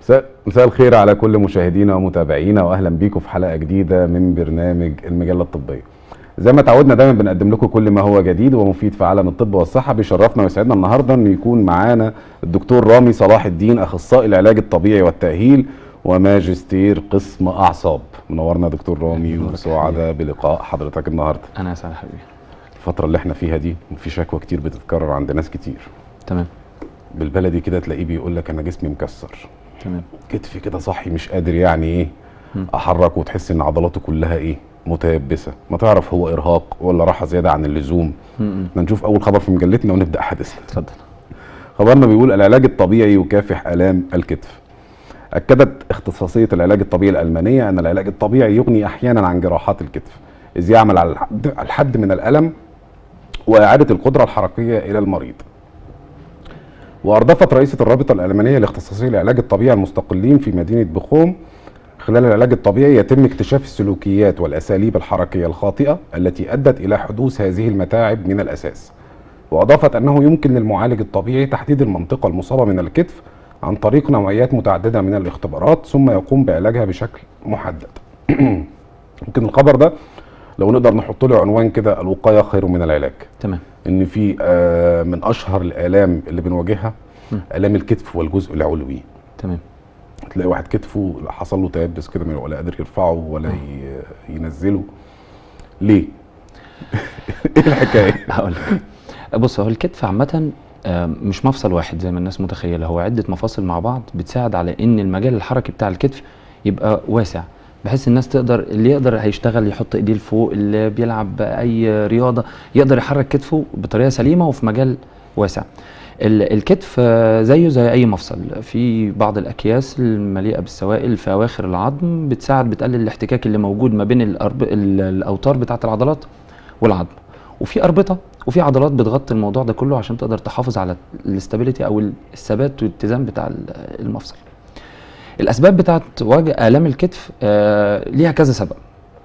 مساء مساء الخير على كل مشاهدينا ومتابعينا واهلا بيكم في حلقه جديده من برنامج المجله الطبيه. زي ما تعودنا دايما بنقدم لكم كل ما هو جديد ومفيد في عالم الطب والصحه بيشرفنا ويسعدنا النهارده ان يكون معانا الدكتور رامي صلاح الدين اخصائي العلاج الطبيعي والتاهيل وماجستير قسم اعصاب. منورنا يا دكتور رامي ينورك وسعداء بلقاء حضرتك النهارده. انا اسعد حبيبي الفتره اللي احنا فيها دي في شكوى كتير بتتكرر عند ناس كتير. تمام بالبلدي كده تلاقيه بيقول لك انا جسمي مكسر. تمام كتفي كده صحي مش قادر يعني ايه مم. احركه وتحس ان عضلاته كلها ايه متيبسه ما تعرف هو ارهاق ولا راحه زياده عن اللزوم م-م. بدنا نشوف اول خبر في مجلتنا ونبدا حديثنا اتفضل خبرنا بيقول العلاج الطبيعي يكافح الام الكتف اكدت اختصاصيه العلاج الطبيعي الالمانيه ان العلاج الطبيعي يغني احيانا عن جراحات الكتف اذ يعمل على الحد, الحد من الالم واعاده القدره الحركيه الى المريض واردفت رئيسه الرابطه الالمانيه لاختصاصي العلاج الطبيعي المستقلين في مدينه بخوم خلال العلاج الطبيعي يتم اكتشاف السلوكيات والاساليب الحركيه الخاطئه التي ادت الى حدوث هذه المتاعب من الاساس واضافت انه يمكن للمعالج الطبيعي تحديد المنطقه المصابه من الكتف عن طريق نوعيات متعدده من الاختبارات ثم يقوم بعلاجها بشكل محدد يمكن الخبر ده لو نقدر نحط له عنوان كده الوقايه خير من العلاج تمام ان في آه، من اشهر الالام اللي بنواجهها م. الام الكتف والجزء العلوي تمم تلاقي واحد كتفه حصل له تيبس كده من ولا قادر يرفعه ولا ي- ينزله ليه ايه الحكايه هقول لك بص هو الكتف عامة آه، مش مفصل واحد زي ما الناس متخيلة هو عدة مفاصل مع بعض بتساعد على ان المجال الحركي بتاع الكتف يبقى واسع بحيث الناس تقدر اللي يقدر هيشتغل يحط ايديه لفوق اللي بيلعب اي رياضة يقدر يحرك كتفه بطريقة سليمة وفي مجال واسع ال- الكتف آه، زيه زي اي مفصل في بعض الاكياس المليئه بالسوائل في اواخر العظم بتساعد بتقلل الاحتكاك اللي موجود ما بين الأرب... ال- الاوتار بتاعه العضلات والعظم وفي اربطه وفي عضلات بتغطي الموضوع ده كله عشان تقدر تحافظ على الاستابيليتي او الثبات والاتزان بتاع ال- المفصل الاسباب بتاعت وجع الام الكتف آه ليها كذا سبب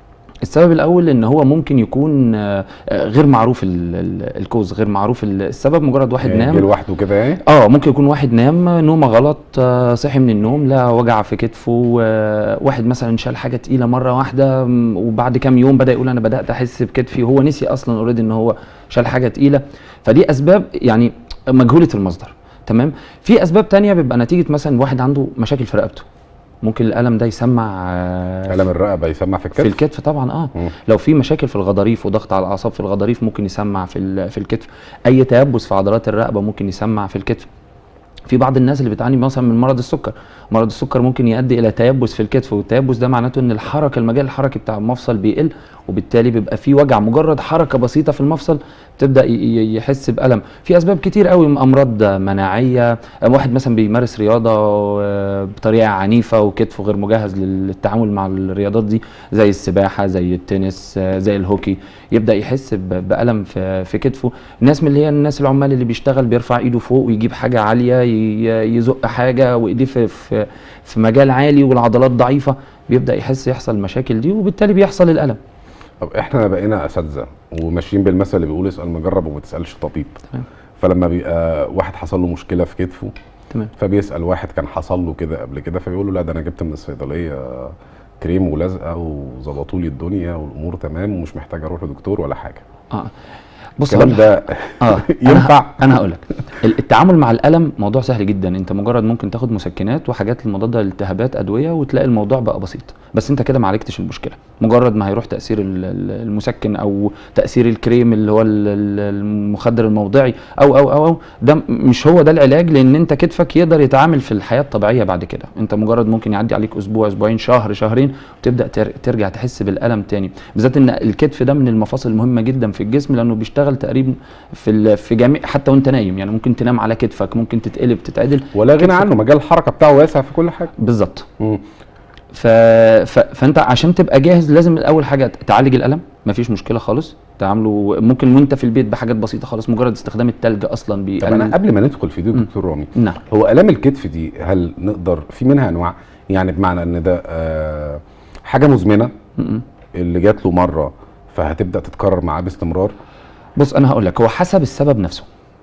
السبب الاول ان هو ممكن يكون آه آه، غير معروف ال- ال- الكوز غير معروف ال- السبب مجرد واحد يعني نام جه لوحده كده يعني اه ممكن يكون واحد نام نومه غلط آه، صحي من النوم لا وجع في كتفه آه، واحد مثلا شال حاجه تقيله مره واحده م، وبعد كام يوم بدا يقول انا بدات احس بكتفي وهو نسي اصلا اوريدي ان هو شال حاجه تقيله فدي اسباب يعني مجهوله المصدر تمام في اسباب تانية بيبقى نتيجه مثلا واحد عنده مشاكل في رقبته ممكن الالم ده يسمع آه، الم الرقبه يسمع في الكتف في الكتف طبعا اه مم. لو في مشاكل في الغضاريف وضغط على الاعصاب في الغضاريف ممكن يسمع في ال- في الكتف اي تيبس في عضلات الرقبه ممكن يسمع في الكتف في بعض الناس اللي بتعاني مثلا من مرض السكر مرض السكر ممكن يؤدي الى تيبس في الكتف والتيبس ده معناته ان الحركه المجال الحركي بتاع المفصل بيقل وبالتالي بيبقى في وجع مجرد حركه بسيطه في المفصل تبدا ي- ي- يحس بالم في اسباب كتير قوي امراض مناعيه واحد مثلا بيمارس رياضه آه، بطريقه عنيفه وكتفه غير مجهز للتعامل مع الرياضات دي زي السباحه زي التنس آه، زي الهوكي يبدا يحس ب- بالم في في كتفه الناس من اللي هي الناس العمال اللي بيشتغل بيرفع ايده فوق ويجيب حاجه عاليه ي- يزق حاجه وايديه في في في مجال عالي والعضلات ضعيفه بيبدا يحس يحصل المشاكل دي وبالتالي بيحصل الالم طب احنا بقينا اساتذه وماشيين بالمثل اللي بيقول اسال مجرب وما تسالش طبيب تمام. فلما بيبقى واحد حصل له مشكله في كتفه تمام فبيسال واحد كان حصل له كده قبل كده فبيقول له لا ده انا جبت من الصيدليه كريم ولزقه وظبطوا لي الدنيا والامور تمام ومش محتاج اروح لدكتور ولا حاجه اه بص الكلام هقول ده اه ينفع؟ انا, أنا هقول لك التعامل مع الالم موضوع سهل جدا انت مجرد ممكن تاخد مسكنات وحاجات المضاده للالتهابات ادويه وتلاقي الموضوع بقى بسيط بس انت كده ما عالجتش المشكله مجرد ما هيروح تاثير ال- ال- المسكن او تاثير الكريم اللي هو ال- ال- المخدر الموضعي او او او او ده م- مش هو ده العلاج لان انت كتفك يقدر يتعامل في الحياه الطبيعيه بعد كده انت مجرد ممكن يعدي عليك اسبوع اسبوعين شهر شهرين وتبدا تر- ترجع تحس بالالم تاني بالذات ان الكتف ده من المفاصل المهمه جدا في الجسم لانه بيشتغل تقريبا في ال- في جميع حتى وانت نايم يعني ممكن تنام على كتفك ممكن تتقلب تتعدل ولا غنى كتفك- عنه مجال الحركه بتاعه واسع في كل حاجه بالظبط مم. ف... ف... فانت عشان تبقى جاهز لازم اول حاجه تعالج الالم مفيش مشكله خالص تعامله ممكن وانت في البيت بحاجات بسيطه خالص مجرد استخدام التلج اصلا طب انا بيقلل قبل ما ندخل في دي مم. دكتور رامي نعم هو الام الكتف دي هل نقدر في منها انواع يعني بمعنى ان ده آه حاجه مزمنه م-م. اللي جات له مره فهتبدا تتكرر معاه باستمرار بص انا هقول لك هو حسب السبب نفسه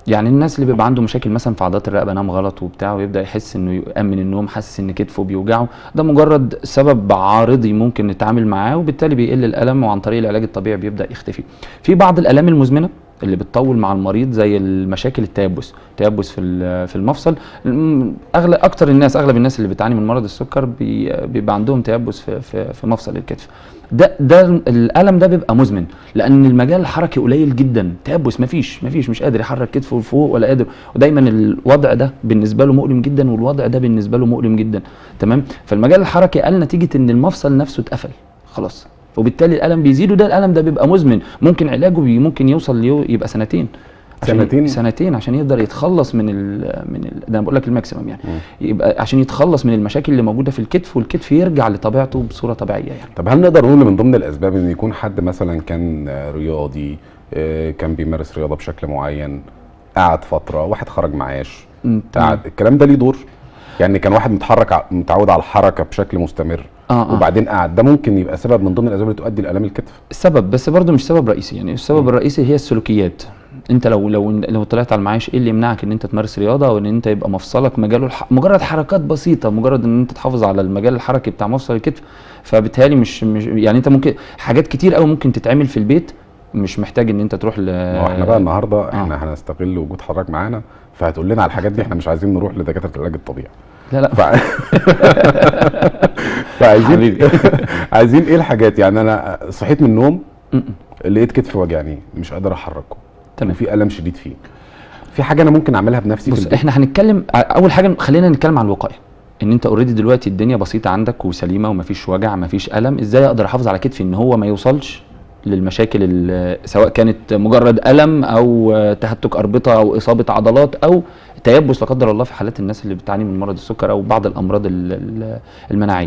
يعني الناس اللي بيبقى عنده مشاكل مثلا في عضلات الرقبه نام غلط وبتاع ويبدا يحس انه يقام من النوم حاسس ان كتفه بيوجعه ده مجرد سبب عارضي ممكن نتعامل معاه وبالتالي بيقل الالم وعن طريق العلاج الطبيعي بيبدا يختفي في بعض الالام المزمنه اللي بتطول مع المريض زي المشاكل التيبس تيبس في ال- في المفصل الم- اغلب اكتر الناس اغلب الناس اللي بتعاني من مرض السكر بي بيبقى عندهم تيبس في في, في مفصل الكتف ده ده الالم ده بيبقى مزمن لان المجال الحركي قليل جدا تيبس مفيش مفيش مش قادر يحرك كتفه لفوق ولا قادر ودايما الوضع ده بالنسبه له مؤلم جدا والوضع ده بالنسبه له مؤلم جدا تمام فالمجال الحركي قل نتيجه ان المفصل نفسه اتقفل خلاص وبالتالي الالم بيزيد وده الالم ده بيبقى مزمن ممكن علاجه بي ممكن يوصل ليو يبقى سنتين عشان سنتين؟ سنتين عشان يقدر يتخلص من ال من ال ده انا بقول لك الماكسيمم يعني مم. يبقى عشان يتخلص من المشاكل اللي موجوده في الكتف والكتف يرجع لطبيعته بصوره طبيعيه يعني طب هل نقدر نقول من ضمن الاسباب ان يكون حد مثلا كان آه، رياضي آه، كان بيمارس رياضه بشكل معين قعد فتره واحد خرج معاش مم، تمام. قعد الكلام ده ليه دور يعني كان واحد متحرك ع- متعود على الحركه بشكل مستمر اه اه وبعدين قعد ده ممكن يبقى سبب من ضمن الاسباب اللي تؤدي لالام الكتف سبب بس برضه مش سبب رئيسي يعني السبب الرئيسي هي السلوكيات انت لو لو لو طلعت على المعاش ايه اللي يمنعك ان انت تمارس رياضه او ان انت يبقى مفصلك مجاله الح... مجرد حركات بسيطه مجرد ان انت تحافظ على المجال الحركي بتاع مفصل الكتف فبالتالي مش مش يعني انت ممكن حاجات كتير قوي ممكن تتعمل في البيت مش محتاج ان انت تروح ل ما هو احنا بقى النهارده احنا هنستغل وجود حضرتك معانا فهتقول لنا على الحاجات دي احنا مش عايزين نروح لدكاتره العلاج الطبيعي لا لا ف... فعايزين حبيبي. عايزين ايه الحاجات يعني انا صحيت من النوم م- م. لقيت كتفي وجعني مش قادر احركه تمام. وفي الم شديد فيه في حاجه انا ممكن اعملها بنفسي في بص البيت احنا هنتكلم اول حاجه خلينا نتكلم عن الوقايه ان انت اوريدي دلوقتي الدنيا بسيطه عندك وسليمه ومفيش وجع مفيش الم ازاي اقدر احافظ على كتفي ان هو ما يوصلش للمشاكل ال- سواء كانت مجرد الم او تهتك اربطه او اصابه عضلات او تيبس لا قدر الله في حالات الناس اللي بتعاني من مرض السكر او بعض الامراض ال- ال- المناعيه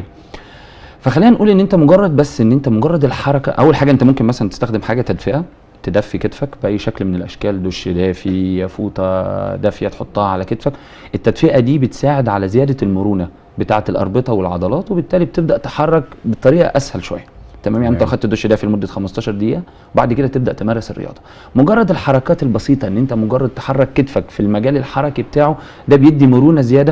فخلينا نقول ان انت مجرد بس ان انت مجرد الحركه اول حاجه انت ممكن مثلا تستخدم حاجه تدفئه تدفي كتفك باي شكل من الاشكال دش دافي فوطه دافيه تحطها على كتفك التدفئه دي بتساعد على زياده المرونه بتاعه الاربطه والعضلات وبالتالي بتبدا تحرك بطريقه اسهل شويه تمام يعني انت تمام. خدت دش دافي لمده 15 دقيقه وبعد كده تبدا تمارس الرياضه مجرد الحركات البسيطه ان انت مجرد تحرك كتفك في المجال الحركي بتاعه ده بيدي مرونه زياده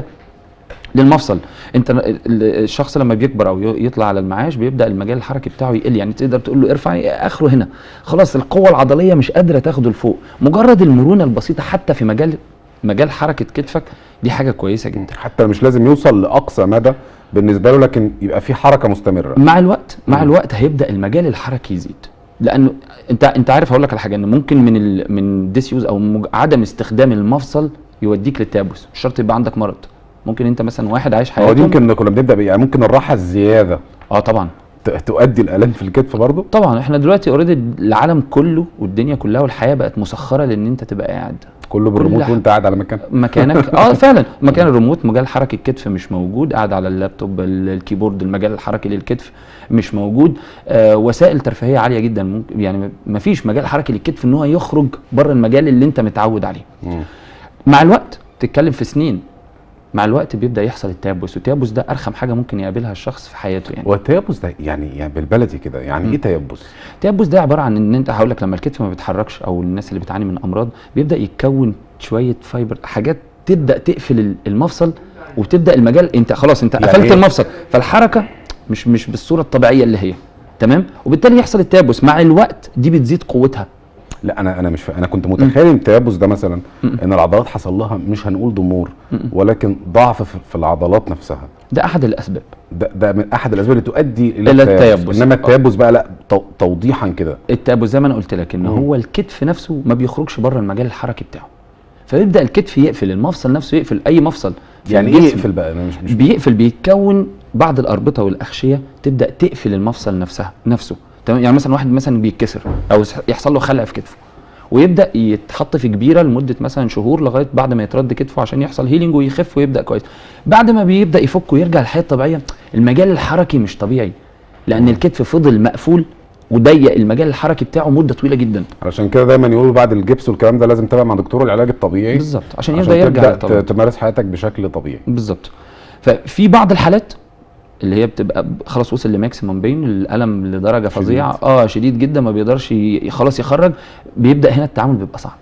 للمفصل انت ال- ال- الشخص لما بيكبر او ي- يطلع على المعاش بيبدا المجال الحركي بتاعه يقل يعني تقدر تقول له ارفع اخره هنا خلاص القوه العضليه مش قادره تاخده لفوق مجرد المرونه البسيطه حتى في مجال مجال حركه كتفك دي حاجه كويسه جدا حتى مش لازم يوصل لاقصى مدى بالنسبه له لكن يبقى في حركه مستمره مع الوقت مع مم. الوقت هيبدا المجال الحركي يزيد لانه انت انت عارف هقول لك على حاجه ان ممكن من ال من ديسيوز او مج- عدم استخدام المفصل يوديك للتيبس مش شرط يبقى عندك مرض ممكن انت مثلا واحد عايش هو دي حياته يمكن كنا بنبدا بيه يعني ممكن الراحه الزياده اه طبعا ت- تؤدي الالام في الكتف برضه طبعا احنا دلوقتي اوريدي العالم كله والدنيا كلها والحياه بقت مسخره لان انت تبقى قاعد كله بالريموت كل وانت قاعد على مكان مكانك اه فعلا مكان الريموت مجال حركه الكتف مش موجود قاعد على اللابتوب ال- الكيبورد المجال الحركي للكتف مش موجود آه وسائل ترفيهيه عاليه جدا ممكن يعني ما فيش مجال حركي للكتف ان هو يخرج بره المجال اللي انت متعود عليه مم. مع الوقت تتكلم في سنين مع الوقت بيبدا يحصل التيبس والتيبس ده ارخم حاجه ممكن يقابلها الشخص في حياته يعني والتيبس ده يعني يعني بالبلدي كده يعني مم. ايه تيبس؟ التيبس ده عباره عن ان انت هقول لك لما الكتف ما بيتحركش او الناس اللي بتعاني من امراض بيبدا يتكون شويه فايبر حاجات تبدا تقفل ال- المفصل وتبدا المجال انت خلاص انت يعني قفلت إيه؟ المفصل فالحركه مش مش بالصوره الطبيعيه اللي هي تمام وبالتالي يحصل التيبس مع الوقت دي بتزيد قوتها لا انا انا مش فا... انا كنت متخيل ان التيبس ده مثلا مم. ان العضلات حصل لها مش هنقول ضمور مم. ولكن ضعف في, في العضلات نفسها ده احد الاسباب ده ده من احد الاسباب اللي تؤدي الى إلى التيبس التيبس. انما التيبس بقى لا تو- توضيحا كده التيبس زي ما انا قلت لك ان مم. هو الكتف نفسه ما بيخرجش بره المجال الحركي بتاعه فيبدا الكتف يقفل المفصل نفسه يقفل اي مفصل في يعني ايه الجسم. يقفل بقى انا مش مش بيقفل بيتكون بعض الاربطه والاغشيه تبدا تقفل المفصل نفسها نفسه تمام يعني مثلا واحد مثلا بيتكسر او يس- يحصل له خلع في كتفه ويبدا يتحط في كبيره لمده مثلا شهور لغايه بعد ما يترد كتفه عشان يحصل هيلينج ويخف ويبدا كويس بعد ما بيبدا يفك ويرجع للحياه الطبيعيه المجال الحركي مش طبيعي لان الكتف فضل مقفول وضيق المجال الحركي بتاعه مده طويله جدا علشان كده دايما يقولوا بعد الجبس والكلام ده لازم تتابع مع دكتور العلاج الطبيعي بالظبط عشان عشان يبدا يرجع تبدا لطبيعته. ت- تمارس حياتك بشكل طبيعي بالظبط ففي بعض الحالات اللي هي بتبقى ب- خلاص وصل لماكسيمم بين الالم لدرجه شديد. فظيعه اه شديد جدا ما بيقدرش ي- خلاص يخرج بيبدا هنا التعامل بيبقى صعب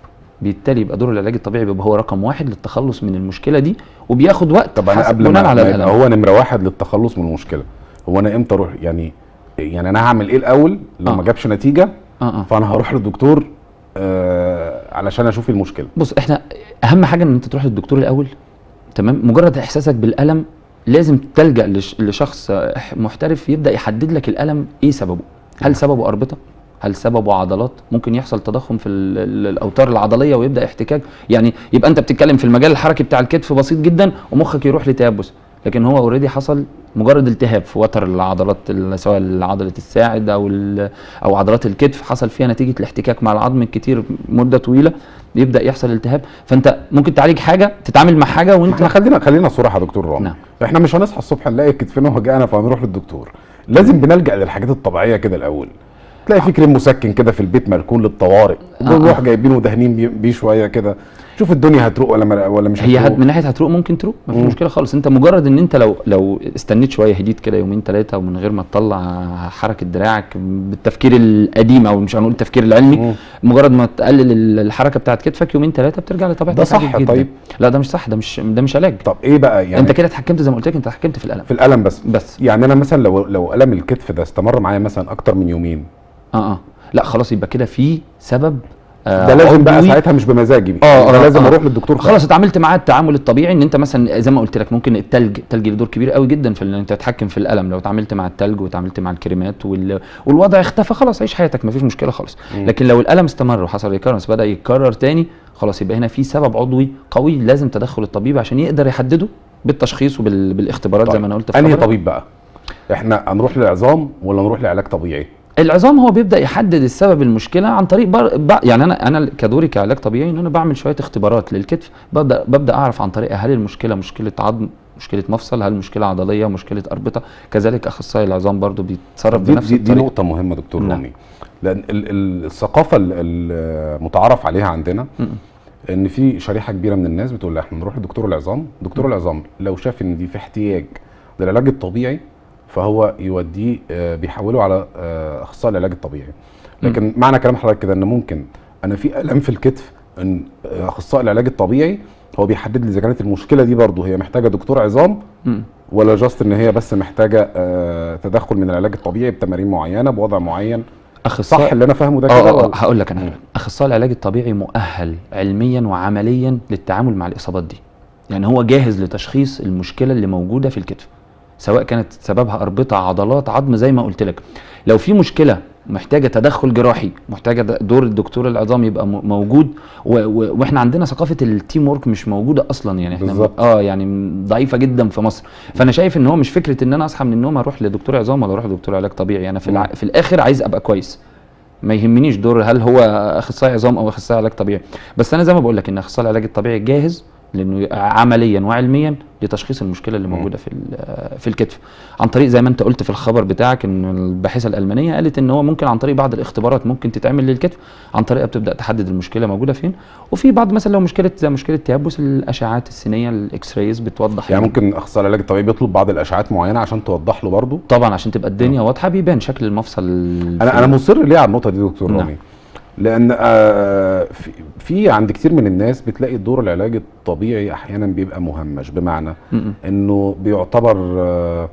بالتالي يبقى دور العلاج الطبيعي بيبقى هو رقم واحد للتخلص من المشكله دي وبياخد وقت طب انا حسب قبل بناء ما على ما يبقى الالم هو نمره واحد للتخلص من المشكله هو انا امتى اروح يعني يعني انا هعمل ايه الاول لو آه. ما جابش نتيجه اه اه فانا هروح للدكتور آه علشان اشوف المشكله بص احنا اهم حاجه ان انت تروح للدكتور الاول تمام مجرد احساسك بالالم لازم تلجا لش- لشخص آه، محترف يبدا يحدد لك الالم ايه سببه هل سببه اربطه هل سببه عضلات ممكن يحصل تضخم في ال- ال- الاوتار العضليه ويبدا احتكاك يعني يبقى انت بتتكلم في المجال الحركي بتاع الكتف بسيط جدا ومخك يروح لتيبس لكن هو اوريدي حصل مجرد التهاب في وتر العضلات ال- سواء عضله الساعد او ال- او عضلات الكتف حصل فيها نتيجه الاحتكاك مع العظم الكتير مده طويله يبدا يحصل التهاب فانت ممكن تعالج حاجه تتعامل مع حاجه وانت احنا خلينا خلينا صراحه يا دكتور رامي نعم. احنا مش هنصحى الصبح نلاقي كتفنا وجعنا فهنروح للدكتور لازم بنلجا للحاجات الطبيعيه كده الاول تلاقي في كريم مسكن كده في البيت مركون للطوارئ آه، بنروح آه. جايبينه ودهنين بيه- بيه شويه كده شوف الدنيا هتروق ولا ما- ولا مش هي هتروق هت- من ناحيه هتروق ممكن تروق مفيش مم. مشكله خالص انت مجرد ان انت لو لو استنيت شويه هديت كده يومين ثلاثه ومن غير ما تطلع حركه دراعك بالتفكير القديم او مش هنقول التفكير العلمي مم. مجرد ما تقلل ال- الحركه بتاعت كتفك يومين ثلاثه بترجع لطبيعتك ده صح عادي جداً. طيب؟ لا ده مش صح ده مش ده مش علاج طب ايه بقى يعني انت كده اتحكمت زي ما قلت لك انت اتحكمت في الالم في الالم بس بس يعني انا مثلا لو لو الم الكتف ده استمر معايا مثلا اكتر من يومين اه اه لا خلاص يبقى كده في سبب آه ده لازم بقى عضوي. ساعتها مش بمزاجي اه يعني انا آه، لازم آه. اروح للدكتور خلاص اتعاملت معاه التعامل الطبيعي ان انت مثلا زي ما قلت لك ممكن التلج التلج له دور كبير قوي جدا في ان انت تتحكم في الالم لو اتعاملت مع التلج وتعاملت مع الكريمات وال... والوضع اختفى خلاص عيش حياتك مفيش مشكله خالص مم. لكن لو الالم استمر وحصل ريكارنس بدا يتكرر تاني خلاص يبقى هنا في سبب عضوي قوي لازم تدخل الطبيب عشان يقدر يحدده بالتشخيص وبالاختبارات زي ما انا قلت في انهي خبرك. طبيب بقى احنا هنروح للعظام ولا نروح لعلاج طبيعي العظام هو بيبدا يحدد السبب المشكله عن طريق بر... ب... يعني انا انا كدوري كعلاج طبيعي ان انا بعمل شويه اختبارات للكتف ببدا ببدا اعرف عن طريقها هل المشكله مشكله عظم مشكله مفصل هل مشكله عضليه مشكله اربطه كذلك اخصائي العظام برضو بيتصرف دي, بنفس دي, دي الطريقه نقطة مهمة دكتور نعم. رامي لأن ال- ال- الثقافة ال- المتعارف عليها عندنا م- م. إن في شريحة كبيرة من الناس بتقول لا إحنا نروح لدكتور العظام، دكتور العظام لو شاف إن دي في احتياج للعلاج الطبيعي فهو يوديه آه، بيحوله على آه، أخصائي العلاج الطبيعي. لكن معنى كلام حضرتك كده إن ممكن أنا في ألم في الكتف إن آه، أخصائي العلاج الطبيعي هو بيحدد لي إذا كانت المشكلة دي برضه هي محتاجة دكتور عظام م. ولا جاست ان هي بس محتاجه آه تدخل من العلاج الطبيعي بتمارين معينه بوضع معين اخصائي صح اللي انا فاهمه ده اه كده اه ولا؟ هقول لك انا مم. اخصائي العلاج الطبيعي مؤهل علميا وعمليا للتعامل مع الاصابات دي يعني هو جاهز لتشخيص المشكله اللي موجوده في الكتف سواء كانت سببها اربطه عضلات عظم زي ما قلت لك لو في مشكله محتاجه تدخل جراحي محتاجه د- دور الدكتور العظام يبقى م- موجود و و واحنا عندنا ثقافه التيم ورك مش موجوده اصلا يعني احنا بالظبط. اه يعني م- ضعيفه جدا في مصر فانا شايف ان هو مش فكره ان انا اصحى من النوم اروح لدكتور عظام ولا اروح لدكتور علاج طبيعي انا في الع... في الاخر عايز ابقى كويس ما يهمنيش دور هل هو اخصائي عظام او اخصائي علاج طبيعي بس انا زي ما بقول لك ان اخصائي العلاج الطبيعي جاهز لانه عمليا وعلميا لتشخيص المشكله اللي مم. موجوده في ال- في الكتف عن طريق زي ما انت قلت في الخبر بتاعك ان الباحثه الالمانيه قالت ان هو ممكن عن طريق بعض الاختبارات ممكن تتعمل للكتف عن طريقها بتبدا تحدد المشكله موجوده فين وفي بعض مثلا لو مشكله زي مشكله تيبس الاشعاعات السينيه الاكس رايز بتوضح يعني ممكن اخصائي العلاج الطبيعي بيطلب بعض الاشعاعات معينه عشان توضح له برضه طبعا عشان تبقى الدنيا واضحه بيبان شكل المفصل انا انا مصر ليه على النقطه دي دكتور نعم. رامي لان آه في, في عند كتير من الناس بتلاقي دور العلاج الطبيعي احيانا بيبقى مهمش بمعنى م- م. انه بيعتبر آه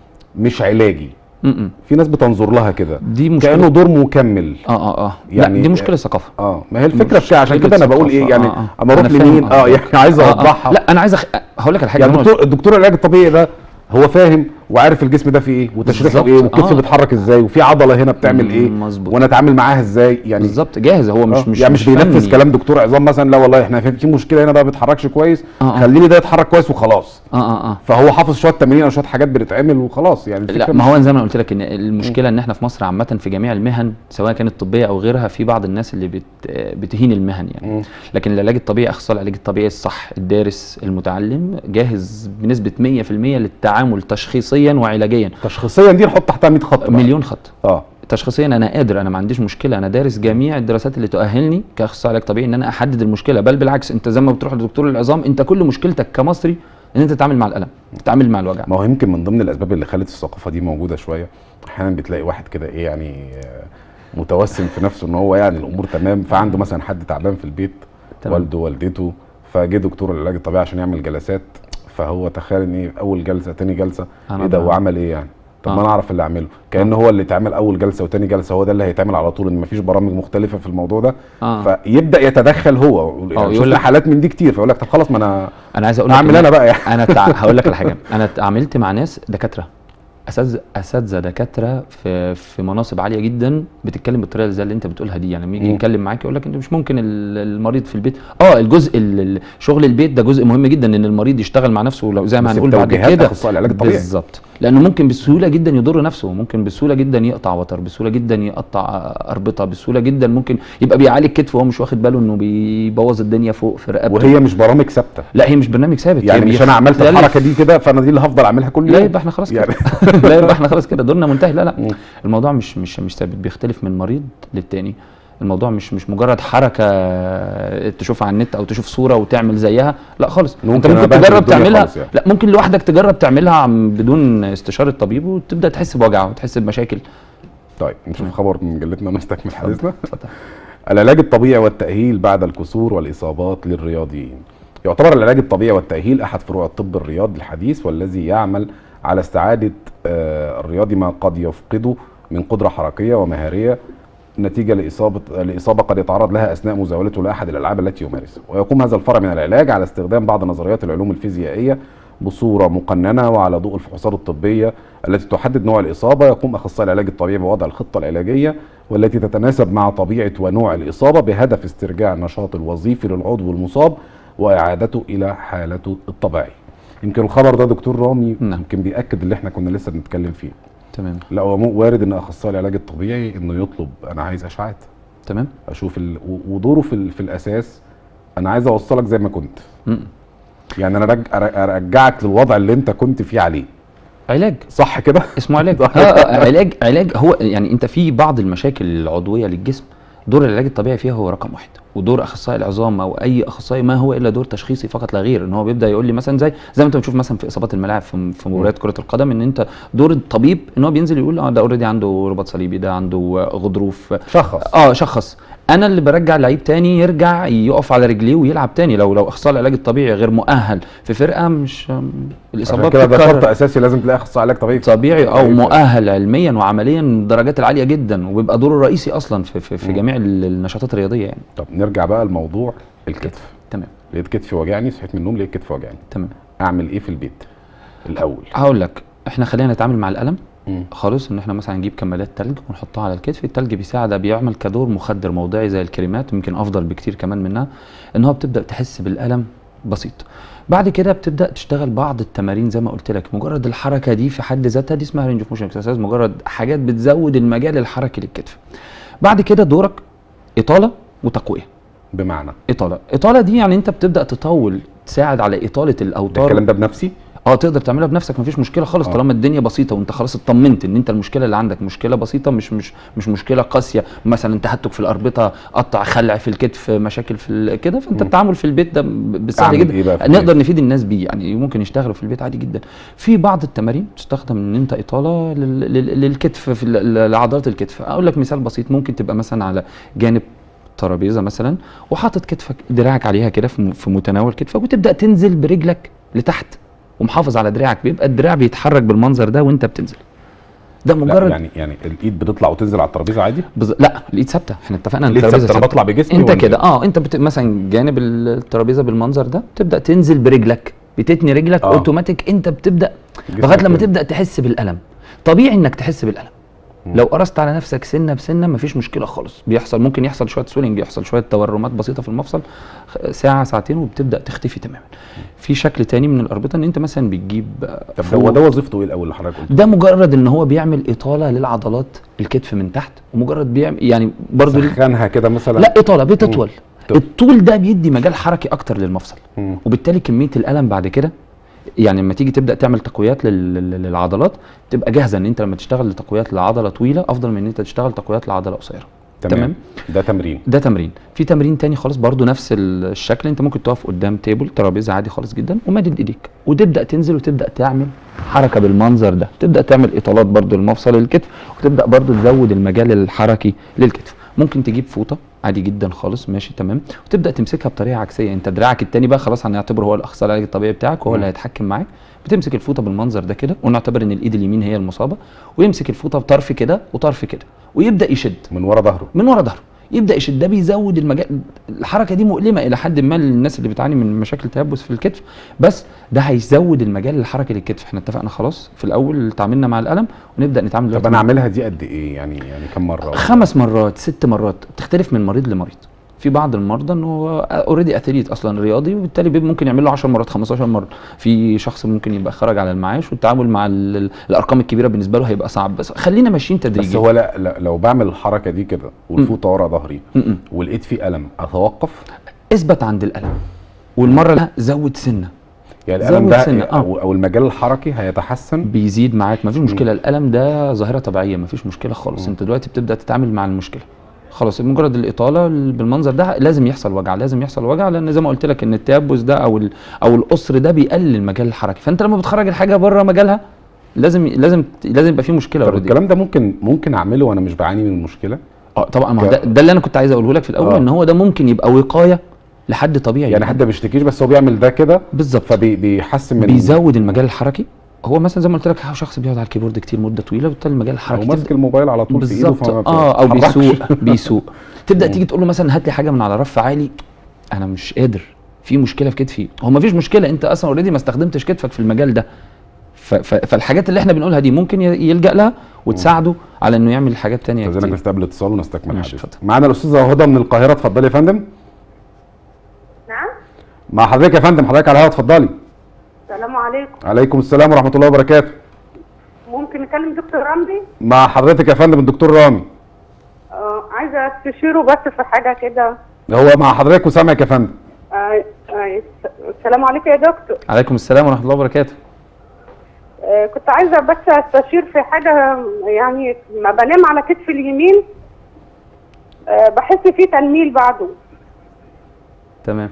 مش علاجي م- م. في ناس بتنظر لها كده دي مشكله كانه دور مكمل اه اه اه يعني- يعني دي مشكله ثقافه اه ما هي الفكره في كده عشان مشكلة كده انا بقول ثقافة. ايه يعني آه، آه. اما اروح أنا فاهم لمين اه قصدك. يعني عايز آه، آه. اوضحها لا انا عايز أخ... هقول لك على حاجه يعني أنا الدكتور الدكتور العلاج الطبيعي ده هو فاهم وعارف الجسم ده فيه ايه وتشريحه بالظبط. ايه والكتف آه. بيتحرك ازاي وفي عضله هنا بتعمل مم، ايه مظبوط. وانا اتعامل معاها ازاي يعني بالظبط جاهز هو مش آه، مش يعني مش, بينفذ فني. كلام دكتور عظام مثلا لا والله احنا في في مشكله هنا بقى ما بيتحركش كويس آه، آه. خليني ده يتحرك كويس وخلاص اه اه اه فهو حافظ شويه تمارين او شويه حاجات بتتعمل وخلاص يعني لا الفكرة ما مش- هو زي ما أنا قلت لك ان المشكله ان احنا في مصر عامه في جميع المهن سواء كانت طبيه او غيرها في بعض الناس اللي بت بتهين المهن يعني مم. لكن العلاج الطبيعي اخصائي العلاج الطبيعي الصح الدارس المتعلم جاهز بنسبه 100% للتعامل تشخيصيا وعلاجيا تشخيصيا دي نحط تحتها 100 خط بقى. مليون خط اه تشخيصيا انا قادر انا ما عنديش مشكله انا دارس جميع الدراسات اللي تؤهلني كاخصائي علاج طبيعي ان انا احدد المشكله بل بالعكس انت زي ما بتروح لدكتور العظام انت كل مشكلتك كمصري ان انت تتعامل مع الالم تتعامل مع الوجع ما هو يمكن من ضمن الاسباب اللي خلت الثقافه دي موجوده شويه احيانا بتلاقي واحد كده ايه يعني آه، متوسم في نفسه ان هو يعني الامور تمام فعنده مثلا حد تعبان في البيت تمام. والده والدته فجه دكتور العلاج الطبيعي عشان يعمل جلسات فهو تخيل ان ايه اول جلسه تاني جلسه أنا ايه ده بقى- هو عمل ايه يعني طب آه. ما انا اعرف اللي اعمله كان هو اللي اتعمل اول جلسه وتاني جلسه هو ده اللي هيتعمل على طول ان مفيش برامج مختلفه في الموضوع ده اه فيبدا يتدخل هو يعني يقول شفنا لك- حالات من دي كتير فيقول لك طب خلاص ما انا انا عايز اقول لك اعمل إن انا بقى يعني انا تع... هقول لك على حاجه انا اتعاملت مع ناس دكاتره اساتذه اساتذه دكاتره في في مناصب عاليه جدا بتتكلم بالطريقه زي اللي انت بتقولها دي يعني لما يجي مم. يتكلم معاك يقول لك انت مش ممكن ال- المريض في البيت اه الجزء ال- ال- شغل البيت ده جزء مهم جدا ان المريض يشتغل مع نفسه لو زي ما بس هنقول بعد بتوجيهات كده اخصائي العلاج الطبيعي بالظبط لانه ممكن بسهوله جدا يضر نفسه ممكن بسهوله جدا يقطع وتر بسهوله جدا يقطع اربطه بسهوله جدا ممكن يبقى بيعالج كتف وهو مش واخد باله انه بيبوظ الدنيا فوق في رقبته وهي مش برامج ثابته لا هي مش برنامج ثابت يعني هي مش انا عملت لا، لا، الحركه دي كده فانا دي اللي هفضل اعملها كل لا يوم يبقى احنا خلاص كده يعني لا يبقى احنا خلاص كده دورنا منتهي لا لا مم. الموضوع مش مش مش ثابت بيختلف من مريض للتاني الموضوع مش مش مجرد حركه تشوفها على النت او تشوف صوره وتعمل زيها لا خالص انت ممكن ممكن أبهدل تجرب الدنيا تعملها خالص يعني. لا ممكن لوحدك تجرب تعملها عم- بدون استشاره طبيب وتبدا تحس بوجع وتحس بمشاكل طيب نشوف خبر من مجلتنا ونستكمل حديثنا اتفضل العلاج الطبيعي والتأهيل بعد الكسور والإصابات للرياضيين يعتبر العلاج الطبيعي والتأهيل أحد فروع الطب الرياضي الحديث والذي يعمل على استعادة آه، الرياضي ما قد يفقده من قدرة حركية ومهارية نتيجة لإصابة لإصابة قد يتعرض لها أثناء مزاولته لأحد الألعاب التي يمارسها ويقوم هذا الفرع من العلاج على استخدام بعض نظريات العلوم الفيزيائية بصورة مقننة وعلى ضوء الفحوصات الطبية التي تحدد نوع الإصابة يقوم أخصائي العلاج الطبيعي بوضع الخطة العلاجية والتي تتناسب مع طبيعة ونوع الإصابة بهدف استرجاع النشاط الوظيفي للعضو المصاب وإعادته إلى حالته الطبيعية يمكن الخبر ده دكتور رامي نعم. يمكن بيأكد اللي احنا كنا لسه بنتكلم فيه تمام لا هو مو- وارد ان اخصائي العلاج الطبيعي انه يطلب انا عايز اشعات تمام اشوف ال... و- ودوره في, ال... في الاساس انا عايز اوصلك زي ما كنت م. يعني انا رج... أر- ارجعك للوضع اللي انت كنت فيه عليه علاج صح كده اسمه علاج آه آه علاج علاج هو يعني انت في بعض المشاكل العضويه للجسم دور العلاج الطبيعي فيها هو رقم واحد ودور اخصائي العظام او اي اخصائي ما هو الا دور تشخيصي فقط لا غير ان هو بيبدا يقول لي مثلا زي زي ما انت بتشوف مثلا في اصابات الملاعب في في مباريات كره القدم ان انت دور الطبيب ان هو بينزل يقول اه ده اوريدي عنده رباط صليبي ده عنده آه، غضروف شخص اه شخص انا اللي برجع لعيب تاني يرجع يقف على رجليه ويلعب تاني لو لو اخصائي العلاج الطبيعي غير مؤهل في فرقه مش عشان الاصابات كده ده شرط بتتكرر. اساسي لازم تلاقي اخصائي علاج طبيعي طبيعي او طبيعي. مؤهل علميا وعمليا الدرجات العاليه جدا وبيبقى دوره الرئيسي اصلا في في, في مم. جميع ال- النشاطات الرياضيه يعني طب نرجع بقى لموضوع الكتف تمام لقيت كتفي وجعني صحيت من النوم لقيت كتفي وجعني تمام اعمل ايه في البيت الاول هقول لك احنا خلينا نتعامل مع الالم مم. خالص ان احنا مثلا نجيب كمادات تلج ونحطها على الكتف التلج بيساعد بيعمل كدور مخدر موضعي زي الكريمات يمكن افضل بكتير كمان منها ان هو بتبدا تحس بالالم بسيط بعد كده بتبدا تشتغل بعض التمارين زي ما قلت لك مجرد الحركه دي في حد ذاتها دي اسمها رينج اوف موشن اكسرسايز مجرد حاجات بتزود المجال الحركي للكتف بعد كده دورك اطاله وتقويه بمعنى اطاله اطاله دي يعني انت بتبدا تطول تساعد على اطاله ده الاوتار الكلام ده بنفسي اه تقدر تعملها بنفسك مفيش مشكله خالص آه. طالما الدنيا بسيطه وانت خلاص اطمنت ان انت المشكله اللي عندك مشكله بسيطه مش مش مش مشكله قاسيه مثلا تهتك في الاربطه قطع خلع في الكتف مشاكل في ال- كده فانت مم. التعامل في البيت ده ب- بالسهل أعمل جدا إيه بقى في نقدر البيت؟ نفيد الناس بيه يعني ممكن يشتغلوا في البيت عادي جدا في بعض التمارين تستخدم ان انت اطاله لل- لل- للكتف في ال- لعضلات الكتف اقول لك مثال بسيط ممكن تبقى مثلا على جانب ترابيزه مثلا وحاطط كتفك دراعك عليها كده في م- في متناول كتفك وتبدا تنزل برجلك لتحت ومحافظ على دراعك بيبقى الدراع بيتحرك بالمنظر ده وانت بتنزل ده لا مجرد يعني يعني الايد بتطلع وتنزل على الترابيزه عادي بز... لا الايد ثابته احنا اتفقنا ان ليه الترابيزه ثابته انا ثابته بطلع بجسمي انت وأنزل. كده اه انت بت... مثلا جانب الترابيزه بالمنظر ده تبدا تنزل برجلك بتتني رجلك آه. اوتوماتيك انت بتبدا جسمك لغايه لما كده. تبدا تحس بالالم طبيعي انك تحس بالالم مم. لو قرصت على نفسك سنه بسنه مفيش مشكله خالص بيحصل ممكن يحصل شويه سويلنج يحصل شويه تورمات بسيطه في المفصل خ- ساعه ساعتين وبتبدا تختفي تماما في شكل تاني من الاربطه ان انت مثلا بتجيب آه، طب فوق- هو ده وظيفته ايه الاول اللي حضرتك قلت ده مجرد ان هو بيعمل اطاله للعضلات الكتف من تحت ومجرد بيعمل يعني برضه سخنها كده مثلا لا اطاله بتطول طب. الطول ده بيدي مجال حركي اكتر للمفصل مم. وبالتالي كميه الالم بعد كده يعني لما تيجي تبدا تعمل تقويات لل- لل- للعضلات تبقى جاهزه ان انت لما تشتغل لتقويات لعضله طويله افضل من ان انت تشتغل تقويات لعضله قصيره تمام. تمام. ده تمرين ده تمرين في تمرين تاني خالص برضو نفس ال- الشكل انت ممكن تقف قدام تيبل ترابيزه عادي خالص جدا ومادد ايديك وتبدا تنزل وتبدا تعمل حركه بالمنظر ده تبدا تعمل اطالات برضو لمفصل الكتف وتبدا برضو تزود المجال الحركي للكتف ممكن تجيب فوطه عادي جدا خالص ماشي تمام وتبدا تمسكها بطريقه عكسيه انت دراعك التاني بقى خلاص هنعتبره هو الاخصائي العلاج الطبيعي بتاعك وهو اللي مم. هيتحكم معاك بتمسك الفوطه بالمنظر ده كده ونعتبر ان الايد اليمين هي المصابه ويمسك الفوطه بطرف كده وطرف كده ويبدا يشد من ورا ظهره من ورا ظهره يبدا يشد ده بيزود المجال الحركه دي مؤلمه الى حد ما للناس اللي بتعاني من مشاكل تيبس في الكتف بس ده هيزود المجال الحركي للكتف احنا اتفقنا خلاص في الاول تعاملنا مع الالم ونبدا نتعامل طب دلوقتي انا مع- اعملها دي قد ايه يعني يعني كم مره خمس مرات ست مرات بتختلف من مريض لمريض في بعض المرضى انه هو اوريدي اثليت اصلا رياضي وبالتالي بيبقى ممكن يعمل له 10 مرات 15 مره في شخص ممكن يبقى خرج على المعاش والتعامل مع ال- ال- الارقام الكبيره بالنسبه له هيبقى صعب بس خلينا ماشيين تدريجي بس هو لا, لا لو بعمل الحركه دي كده والفوطه ورا ظهري م-م. ولقيت فيه الم اتوقف اثبت عند الالم والمره اللي زود سنه يعني زود الالم ده سنة، آه. او, أو المجال الحركي هيتحسن بيزيد معاك مفيش مشكله الالم ده ظاهره طبيعيه مفيش مشكله خالص انت دلوقتي بتبدا تتعامل مع المشكله خلاص مجرد الاطاله بالمنظر ده لازم يحصل وجع لازم يحصل وجع لان زي ما قلت لك ان التيبس ده او ال- او القصر ده بيقلل المجال الحركي فانت لما بتخرج الحاجه بره مجالها لازم لازم لازم يبقى في مشكله طب already. الكلام ده ممكن ممكن اعمله وانا مش بعاني من المشكله اه طبعا ما هو ك- ده, ده اللي انا كنت عايز اقوله لك في الاول آه. ان هو ده ممكن يبقى وقايه لحد طبيعي يعني حد ما بيشتكيش بس هو بيعمل ده كده بالظبط فبيحسن من بيزود المجال الحركي هو مثلا زي ما قلت لك شخص بيقعد على الكيبورد كتير مده طويله وبالتالي المجال او الحركي ماسك تبدأ- الموبايل على طول في ايده بالظبط فما اه او بيتحركش. بيسوق بيسوق تبدا مم. تيجي تقول له مثلا هات لي حاجه من على رف عالي انا مش قادر في مشكله في كتفي هو ما فيش مشكله انت اصلا اوريدي ما استخدمتش كتفك في المجال ده ف- ف- فالحاجات اللي احنا بنقولها دي ممكن ي- يلجا لها وتساعده على انه يعمل حاجات تانية استاذنك كتير نستقبل اتصال ونستكمل ماشي، الحديث اتفضل. معانا الاستاذه هدى من القاهره اتفضلي يا فندم نعم مع حضرتك يا فندم حضرتك على الهواء اتفضلي السلام عليكم عليكم السلام ورحمه الله وبركاته ممكن نكلم دكتور رمزي مع حضرتك يا فندم الدكتور رامي آه عايزه استشيره بس في حاجه كده هو مع حضرتك وسامعك يا فندم آه آه السلام عليكم يا دكتور عليكم السلام ورحمه الله وبركاته آه كنت عايزه بس استشير في حاجه يعني ما بنام على كتفي اليمين آه بحس فيه تنميل بعده تمام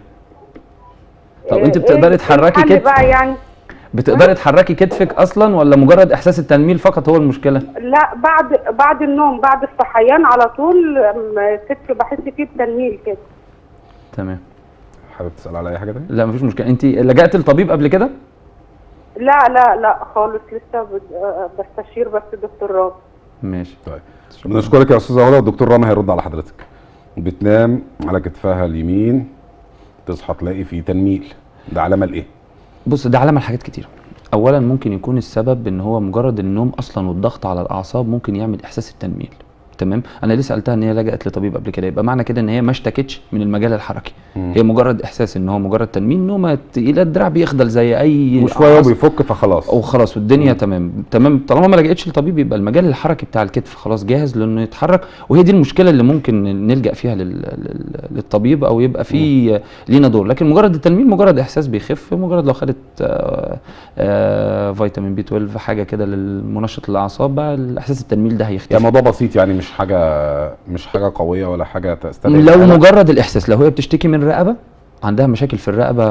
طب آه، انت إيه بتقدري تحركي الحل كتف بقى يعني بتقدري تحركي كتفك اصلا ولا مجرد احساس التنميل فقط هو المشكله لا بعد بعد النوم بعد الصحيان على طول آم، كتفي بحس فيه بتنميل كده تمام حابب تسال على اي حاجه تانية لا مفيش مشكله انت لجأت لطبيب قبل كده لا لا لا خالص لسه بد- آه، بستشير بس دكتور رامي ماشي طيب بنشكرك يا استاذه هدى والدكتور رامي هيرد على حضرتك بتنام على كتفها اليمين تصحى تلاقي فيه تنميل ده علامه لايه بص ده علامه لحاجات كتير اولا ممكن يكون السبب ان هو مجرد النوم اصلا والضغط على الاعصاب ممكن يعمل احساس التنميل تمام انا ليه سالتها ان هي لجأت لطبيب قبل كده يبقى معنى كده ان هي ما اشتكتش من المجال الحركي مم. هي مجرد احساس ان هو مجرد تنميل نومه تقيله الدراع بيخدل زي اي وشويه عصب. وبيفك فخلاص وخلاص والدنيا تمام تمام طالما ما لجأتش لطبيب يبقى المجال الحركي بتاع الكتف خلاص جاهز لانه يتحرك وهي دي المشكله اللي ممكن نلجأ فيها لل... لل... للطبيب او يبقى في لينا دور لكن مجرد التنميل مجرد احساس بيخف مجرد لو خدت آه، آه، فيتامين بي 12 حاجه كده للمنشط للاعصاب بقى الاحساس التنميل ده يعني هيختفي موضوع بسيط يعني مش حاجه مش حاجه قويه ولا حاجه تستدعي لو الحالة. مجرد الاحساس لو هي بتشتكي من رقبه عندها مشاكل في الرقبه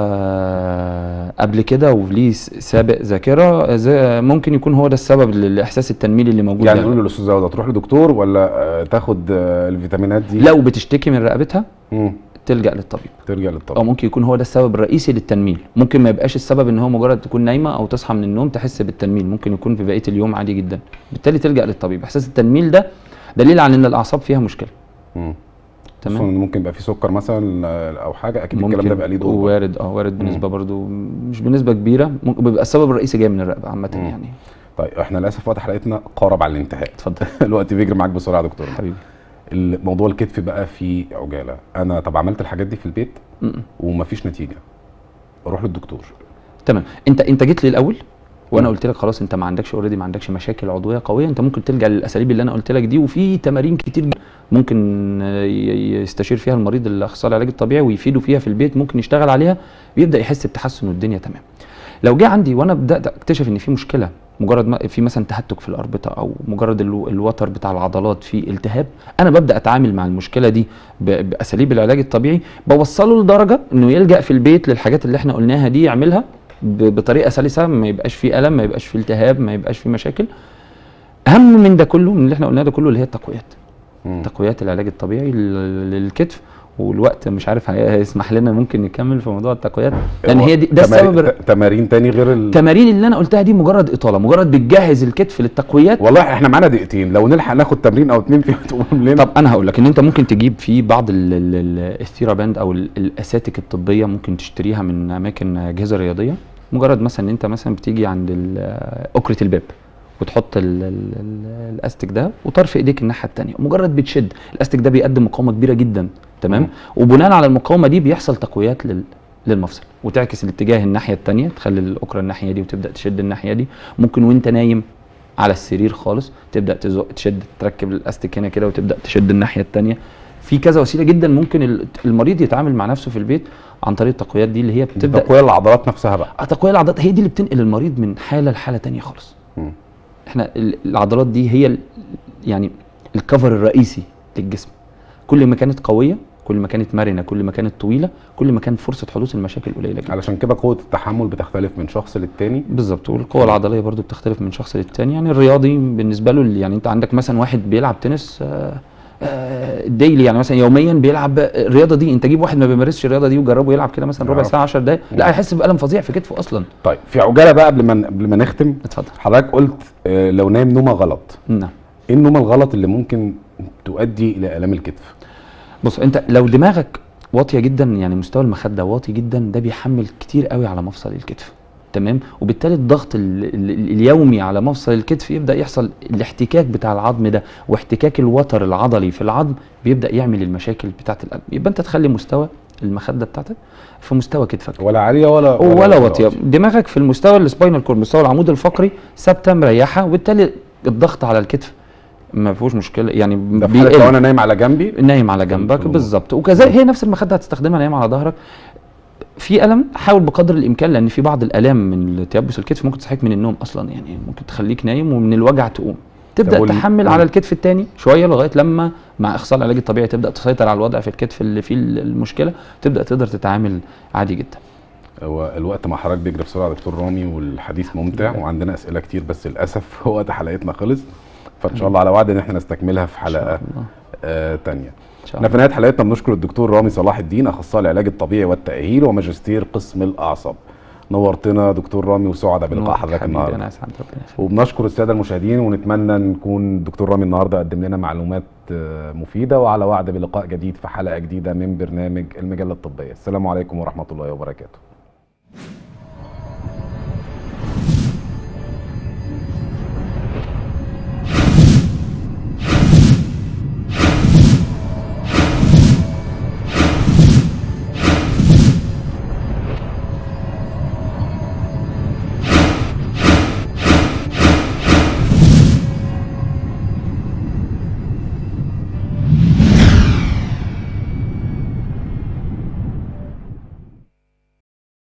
قبل كده وليه س- سابق ذاكره زي- ممكن يكون هو ده السبب للاحساس التنميلي اللي موجود يعني ده. نقول للاستاذ هدى تروح لدكتور ولا آه، تاخد آه، الفيتامينات دي لو بتشتكي من رقبتها مم. تلجا للطبيب ترجع او للطبيب ممكن يكون هو ده السبب الرئيسي للتنميل ممكن ما يبقاش السبب ان هو مجرد تكون نايمه او تصحى من النوم تحس بالتنميل ممكن يكون في بقيه اليوم عادي جدا بالتالي تلجا للطبيب احساس التنميل ده دليل على ان الاعصاب فيها مشكله مم. تمام خصوصا إن ممكن يبقى في سكر مثلا آه، او حاجه اكيد الكلام ده بيبقى ليه دور برضه. وارد اه وارد بنسبه برضو مش بنسبه كبيره ممكن بيبقى السبب الرئيسي جاي من الرقبه عامه مم. يعني طيب احنا للاسف وقت حلقتنا قارب على الانتهاء اتفضل الوقت بيجري معاك بسرعه يا دكتور حبيبي الموضوع الكتف بقى فيه عجاله انا طب عملت الحاجات دي في البيت م-م. ومفيش نتيجه اروح للدكتور تمام انت انت جيت لي الاول وانا مم. قلت لك خلاص انت ما عندكش اوريدي ما عندكش مشاكل عضويه قويه انت ممكن تلجا للاساليب اللي انا قلت لك دي وفي تمارين كتير جداً ممكن آه، ي- يستشير فيها المريض الاخصائي العلاج الطبيعي ويفيده فيها في البيت ممكن يشتغل عليها ويبدا يحس بتحسن والدنيا تمام لو جه عندي وانا بدات اكتشف ان في مشكله مجرد ما في مثلا تهتك في الاربطه او مجرد الو- الوتر بتاع العضلات في التهاب انا ببدا اتعامل مع المشكله دي ب- باساليب العلاج الطبيعي بوصله لدرجه انه يلجا في البيت للحاجات اللي احنا قلناها دي يعملها ب- بطريقه سلسه ما يبقاش فيه الم ما يبقاش فيه التهاب ما يبقاش فيه مشاكل اهم من ده كله من اللي احنا قلناه ده كله اللي هي التقويات مم. تقويات العلاج الطبيعي لل- للكتف والوقت مش عارف هي- هيسمح لنا ممكن نكمل في موضوع التقويات لان هي دي ده تمارين- السبب الر- ت- تمارين تاني غير ال... التمارين اللي انا قلتها دي مجرد اطاله مجرد بتجهز الكتف للتقويات والله احنا معانا دقيقتين لو نلحق ناخد تمرين او اتنين فيهم تقوم لنا طب انا هقول لك ان انت ممكن تجيب في بعض ال- ال- ال- الثيراباند او ال- الاساتك الطبيه ممكن تشتريها من اماكن اجهزه رياضيه مجرد مثلا ان انت مثلا بتيجي عند ال- اكره الباب وتحط ال ال ال الاستك ده وطرف ايديك الناحيه الثانيه مجرد بتشد الاستك ده بيقدم مقاومه كبيره جدا تمام مم. وبناء على المقاومه دي بيحصل تقويات لل للمفصل وتعكس الاتجاه الناحيه الثانيه تخلي الاكره الناحيه دي وتبدا تشد الناحيه دي ممكن وانت نايم على السرير خالص تبدا تزق تشد تركب الاستيك هنا كده وتبدا تشد الناحيه الثانيه في كذا وسيله جدا ممكن ال- المريض يتعامل مع نفسه في البيت عن طريق التقويات دي اللي هي بتبدا تقويه العضلات نفسها بقى آه، تقويه العضلات هي دي اللي بتنقل المريض من حاله لحاله تانية خالص مم. احنا ال- العضلات دي هي ال- يعني الكفر الرئيسي للجسم كل ما كانت قويه كل ما كانت مرنه كل ما كانت طويله كل ما كان فرصه حدوث المشاكل قليله جدا علشان كده قوه التحمل بتختلف من شخص للتاني بالظبط والقوه العضليه برضو بتختلف من شخص للتاني يعني الرياضي بالنسبه له يعني انت عندك مثلا واحد بيلعب تنس آه، آه، ديلي يعني مثلا يوميا بيلعب الرياضه دي انت جيب واحد ما بيمارسش الرياضه دي وجربه يلعب كده مثلا ربع يعرف. ساعه 10 دقائق لا هيحس بالم فظيع في كتفه اصلا طيب في عجاله بقى قبل ما قبل ما نختم اتفضل حضرتك قلت آه، لو نايم نومه غلط نعم ايه النومه الغلط اللي ممكن تؤدي الى الام الكتف بص انت لو دماغك واطيه جدا يعني مستوى المخده واطي جدا ده بيحمل كتير قوي على مفصل الكتف تمام وبالتالي الضغط ال ال اليومي على مفصل الكتف يبدا يحصل الاحتكاك بتاع العظم ده واحتكاك الوتر العضلي في العظم بيبدا يعمل المشاكل بتاعه القلب يبقى انت تخلي مستوى المخده بتاعتك في مستوى كتفك ولا عاليه ولا ولا واطيه دماغك في المستوى السباينال كورد مستوى العمود الفقري ثابته مريحه وبالتالي الضغط على الكتف ما فيهوش مشكله يعني ده في حاله بيقل. لو انا نايم على جنبي نايم على جنبك الأمور. بالظبط وكذلك هي نفس المخده هتستخدمها نايم على ظهرك في الم حاول بقدر الامكان لان في بعض الالام من تيبس الكتف ممكن تصحيك من النوم اصلا يعني ممكن تخليك نايم ومن الوجع تقوم تبدا وال- تحمل مم. على الكتف الثاني شويه لغايه لما مع اخصائي العلاج الطبيعي تبدا تسيطر على الوضع في الكتف اللي فيه المشكله تبدا تقدر تتعامل عادي جدا هو الوقت مع حضرتك بيجري بسرعه يا دكتور رامي والحديث ممتع وعندنا اسئله كتير بس للاسف وقت حلقتنا خلص فان شاء الله على وعد ان احنا نستكملها في ان شاء حلقه الله آه تانية ان شاء احنا الله في نهايه حلقتنا بنشكر الدكتور رامي صلاح الدين اخصائي العلاج الطبيعي والتاهيل وماجستير قسم الاعصاب نورتنا دكتور رامي وسعداء بلقاء نورك حضرتك حبيبي، النهارده انا اسعد ربنا يخليك. وبنشكر الساده المشاهدين ونتمنى نكون الدكتور رامي النهارده قدم لنا معلومات آه، مفيده وعلى وعد بلقاء جديد في حلقه جديده من برنامج المجله الطبيه السلام عليكم ورحمه الله وبركاته